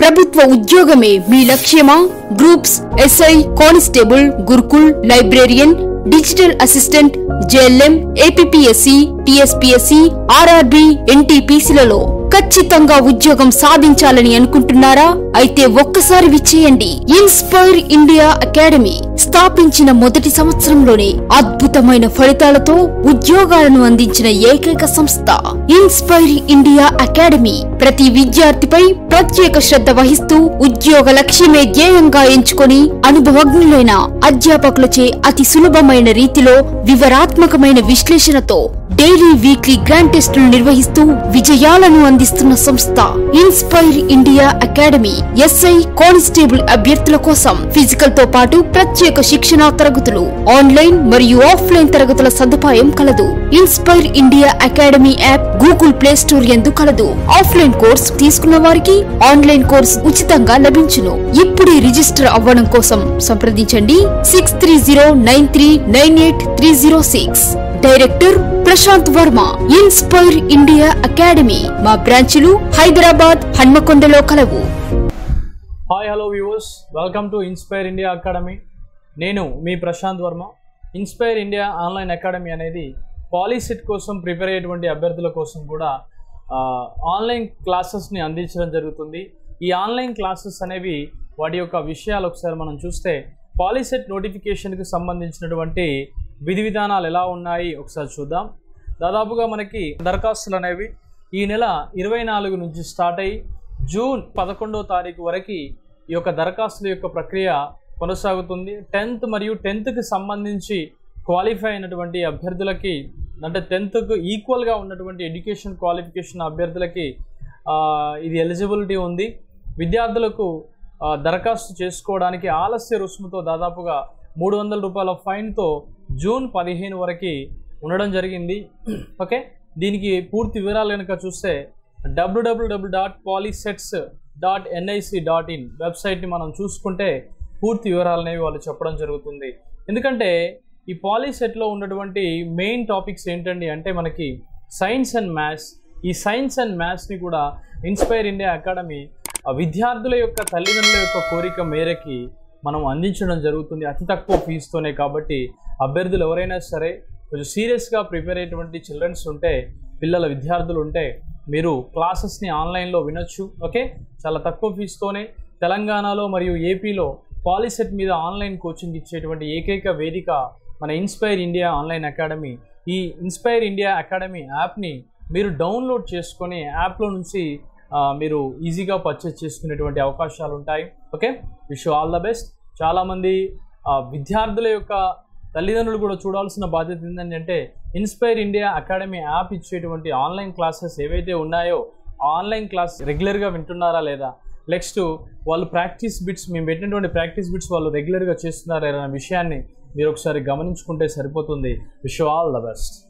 ప్రభుత్వ ఉద్యోగమే మీ లక్ష్యమా groups SI constable Gurukul librarian digital assistant JLM APSC TSPSC RRB ఎన్టీపీసీలలో ఖచ్చితంగా ఉద్యోగం సాధించాలని అనుకుంటున్నారా అయితే ఒక్కసారి విచ్చేయండి ఇన్స్పైర్ ఇండియా అకాడమీ స్థాపించిన మొదటి సంవత్సరంలోనే అద్భుతమైన ఫలితాలతో ఉద్యోగాలను అందించిన ఏకైక సంస్థ ఇన్స్పైర్ ఇండియా అకాడమీ ప్రతి విద్యార్థిపై ప్రత్యేక శ్రద్ధ వహిస్తూ ఉద్యోగ లక్ష్యమే ధ్యేయంగా ఎంచుకొని అనుభవజ్ఞులైన అధ్యాపకులచే అతి సులభమైన రీతిలో వివరాత్మకమైన విశ్లేషణతో డైలీ వీక్లీ గ్రాండ్ టెస్టులు నిర్వహిస్తూ విజయాలను అందిస్తున్న సంస్థ Inspire India Academy SI constable అభ్యర్థుల కోసం ఫిజికల్ తో పాటు ప్రత్యేక శిక్షణా తరగతులు ఆన్లైన్ మరియు ఆఫ్లైన్ తరగతుల సదుపాయం కలదు Inspire India Academy app Google Play Store ఎందు కలదు ఆఫ్లైన్ కోర్స్ తీసుకున్న వారికి ఆన్లైన్ కోర్స్ ఉచితంగా లభించును ఇప్పుడే రిజిస్టర్ అవ్వడం కోసం సంప్రదించండి six three zero nine three nine eight three zero six director Prashant Varma Inspire India Academy మా బ్రాంచులు హైదరాబాద్ హన్మకొండలో కలవు hi hello viewers welcome to Inspire India Academy నేను మీ Prashant Varma Inspire India online Academy అనేది పాలిసెట్ కోసం ప్రిపేర్ అయ్యేటువంటి అభ్యర్థుల కోసం కూడా ఆ, ఆన్లైన్ క్లాసెస్ని అందించడం జరుగుతుంది ఈ ఆన్లైన్ క్లాసెస్ అనేవి వాటి యొక్క విషయాలు ఒకసారి మనం చూస్తే పాలిసెట్ నోటిఫికేషన్కి సంబంధించినటువంటి విధి విధానాలు ఎలా ఉన్నాయి ఒకసారి చూద్దాం దాదాపుగా మనకి దరఖాస్తులు అనేవి ఈ నెల ఇరవై నాలుగు నుంచి స్టార్ట్ అయ్యి జూన్ పదకొండవ తారీఖు వరకు ఈ యొక్క దరఖాస్తుల యొక్క ప్రక్రియ కొనసాగుతుంది టెన్త్ మరియు టెన్త్కి సంబంధించి క్వాలిఫై అయినటువంటి అభ్యర్థులకి అంటే టెన్త్కు ఈక్వల్గా ఉన్నటువంటి ఎడ్యుకేషన్ క్వాలిఫికేషన్ అభ్యర్థులకి ఆ, ఇది ఎలిజిబిలిటీ ఉంది విద్యార్థులకు ఆ, దరఖాస్తు చేసుకోవడానికి ఆలస్య రుసుముతో దాదాపుగా మూడు వందల రూపాయల ఫైన్తో జూన్ పదిహేను వరకు ఉండడం జరిగింది ఓకే దీనికి పూర్తి వివరాలు కనుక చూస్తే WWW dot polycets dot NIC dot in వెబ్సైట్ని మనం చూసుకుంటే పూర్తి వివరాలు అనేవి వాళ్ళు చెప్పడం జరుగుతుంది ఎందుకంటే ఈ పాలిసెట్లో ఉన్నటువంటి మెయిన్ టాపిక్స్ ఏంటండి అంటే మనకి సైన్స్ అండ్ మ్యాథ్స్ ఈ సైన్స్ అండ్ మ్యాథ్స్ని కూడా ఇన్స్పైర్ ఇండియా అకాడమీ ఆ విద్యార్థుల యొక్క తల్లిదండ్రుల యొక్క కోరిక మేరకి మనం అందించడం జరుగుతుంది అతి తక్కువ ఫీజుతోనే కాబట్టి అభ్యర్థులు ఎవరైనా సరే కొంచెం సీరియస్గా ప్రిపేర్ అయ్యేటువంటి చిల్డ్రన్స్ ఉంటే పిల్లల విద్యార్థులు ఉంటే మీరు క్లాసెస్ని ఆన్లైన్లో వినొచ్చు ఓకే చాలా తక్కువ ఫీజుతోనే తెలంగాణలో మరియు ఏపీలో పాలిసెట్ మీద ఆన్లైన్ కోచింగ్ ఇచ్చేటువంటి ఏకైక వేదిక మన ఇన్స్పైర్ ఇండియా ఆన్లైన్ అకాడమీ ఈ ఇన్స్పైర్ ఇండియా అకాడమీ యాప్ని మీరు డౌన్లోడ్ చేసుకొని యాప్లో నుంచి ఆ, మీరు ఈజీగా పర్చేస్ చేసుకునేటువంటి అవకాశాలు ఉంటాయి okay wish all the best చాలామంది ఆ, విద్యార్థుల యొక్క తల్లిదండ్రులు కూడా చూడాల్సిన బాధ్యత ఏంటంటే ఇన్స్పైర్ ఇండియా అకాడమీ యాప్ ఇచ్చేటువంటి ఆన్లైన్ క్లాసెస్ ఏవైతే ఉన్నాయో ఆన్లైన్ క్లాస్ రెగ్యులర్గా వింటున్నారా లేదా నెక్స్ట్ వాళ్ళు ప్రాక్టీస్ బిట్స్ మేము పెట్టినటువంటి ప్రాక్టీస్ బిట్స్ వాళ్ళు రెగ్యులర్గా చేస్తున్నారా అనే విషయాన్ని మీరు ఒకసారి గమనించుకుంటే సరిపోతుంది విష్ ఆల్ ద బెస్ట్